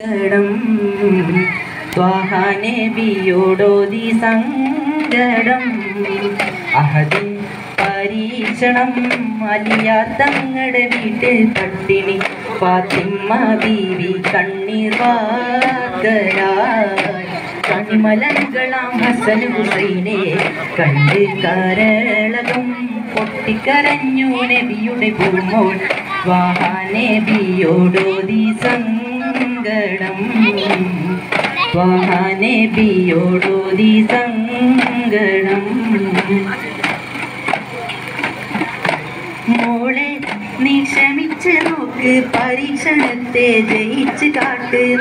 സങ്കടം ത്വാഹാനബിയോടോതി സങ്കടം അഹദിൻ പരീക്ഷണം അലിയാർ തങ്ങളുടെ വീട്ടിൽ പട്ടിണി ഫാത്തിമ ബീവി കണ്ണീർ വാർത്തരായി കണിമലകളാം ഹസൻ ഹുസൈനെ കണ്ട് കരളകം പൊട്ടിക്കരഞ്ഞു നബിയുടെ പൂമോൾ വാഹാനബിയോടോതി സങ്കടം വാഹാനബിയോടോതി സങ്കടം മോളെ നീ ക്ഷമിച്ച് നോക്ക് പരീക്ഷണത്തെ ജയിച്ച് കാട്ട്